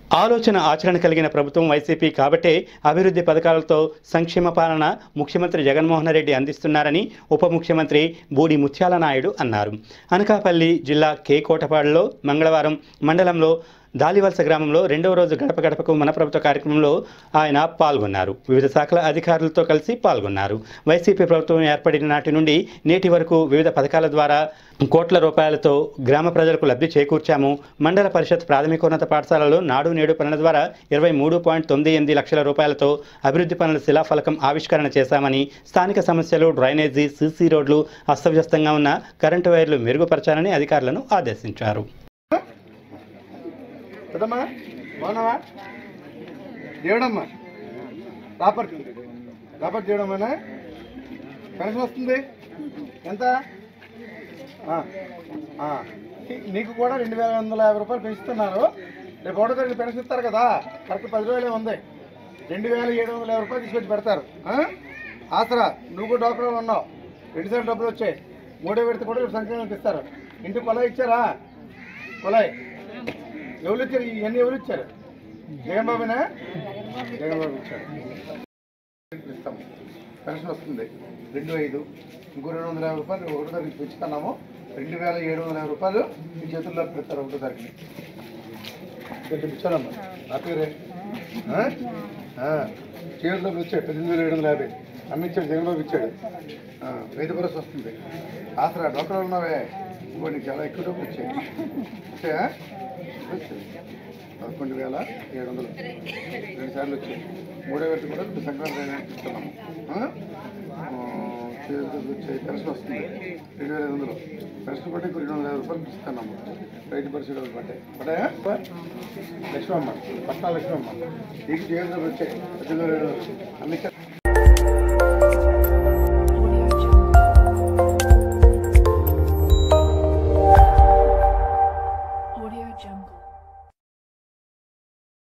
ఆలోచన ఆచరణ కలిగిన ప్రభుత్వం వైసీపీ కాబట్టే అభివృద్ధి పథకాలతో సంక్షేమ పాలన ముఖ్యమంత్రి జగన్మోహన్ రెడ్డి అందిస్తున్నారని ఉప ముఖ్యమంత్రి బూడి ముత్యాల నాయుడు అన్నారు అనకాపల్లి జిల్లా కే కోటపాడులో మంగళవారం మండలంలో దాలివలస గ్రామంలో రెండవ రోజు గడప గడపకు మన ప్రభుత్వ కార్యక్రమంలో ఆయన పాల్గొన్నారు వివిధ శాఖల అధికారులతో కలిసి పాల్గొన్నారు వైసీపీ ప్రభుత్వం ఏర్పడిన నాటి నుండి నేటి వరకు వివిధ పథకాల ద్వారా కోట్ల రూపాయలతో గ్రామ ప్రజలకు లబ్ధి చేకూర్చాము మండల పరిషత్ ప్రాథమికోన్నత పాఠశాలలో నాడు నేడు పనుల ద్వారా ఇరవై మూడు పాయింట్ తొమ్మిది ఎనిమిది లక్షల రూపాయలతో అభివృద్ధి పనుల శిలాఫలకం ఆవిష్కరణ చేశామని స్థానిక సమస్యలు డ్రైనేజీ సీసీ రోడ్లు అస్తవ్యస్తంగా ఉన్న కరెంటు వైర్లు మెరుగుపరచాలని అధికారులను ఆదేశించారు పెద్దమ్మా బాగున్నావా దేవుడమ్మా రాపర్తి రాపర్తి దేవుడమ్మా పెన్షన్ వస్తుంది ఎంత ఆ, ఆ. నీకు కూడా రెండు వేల వందల యాభై రూపాయలు పెంచుతున్నారు రేపు ఒకటో తారీఖు పెన్షన్ ఇస్తారు కదా కరెక్ట్ పది రోజులే ఉంది రెండు వేల ఏడు వందల యాభై రూపాయలు తీసుకొచ్చి పెడతారు ఆ? ఆసరా నువ్వు కూడా డాక్టర్లు ఉన్నావు రెండు సార్లు డబ్బులు వచ్చాయి మూడో విడత కూడా రేపు సంక్రాంతికి ఇస్తారు ఇంటికి కొలాయి ఇచ్చారా కొలాయి ఎవరు ఇచ్చారు ఇవన్నీ ఎవరు ఇచ్చారు జగన్ బాబునా జగన్ బాబు ఇచ్చారు ఇస్తాం పెన్షన్ వస్తుంది రెండు ఐదు ఇంకో రెండు వందల యాభై రూపాయలు ఒకటో తారీఖు పెంచుతున్నాము రెండు వేల ఏడు వందల యాభై రూపాయలు మీ చేతుల్లో పెడతారు ఒకటో తారీఖుని కొంచెం ఇచ్చారమ్మా నా పేరే ఆ? ఆ. చేతుల్లో వచ్చాడు పద్దెనిమిది వేల ఏడు వందల యాభై అమ్మిచ్చాడు జగన్ బాబు ఇచ్చాడు ఆ, రైతు భరోసా వస్తుంది ఆసరా డాక్టర్ ఉన్నావే ఇంకో నీకు చాలా ఎక్కువ డబ్బులు వచ్చాయి వచ్చాయా వచ్చాయి పదకొండు వేల ఏడు వందలు రెండు సార్లు వచ్చాయి మూడో వేట కూడా ఇప్పుడు సంక్రాంతి అయినాక ఇస్తున్నాము ఆ? ఆ, చేతులకు వచ్చాయి పెన్షన్ వస్తుంది రెండు వేల ఐదు వందలు పెన్షన్ బట్టి ఇంకో రెండు వందల యాభై రూపాయలు ఇస్తున్నాము రైతు పరిస్థితులు పడ్డాయి పడ్డాయా లక్ష్మమ్మ పట్టా లక్ష్మమ్మ నీకు చేతులకు వచ్చాయి పద్దెనిమిది వేల ఏడు వందలు అన్ని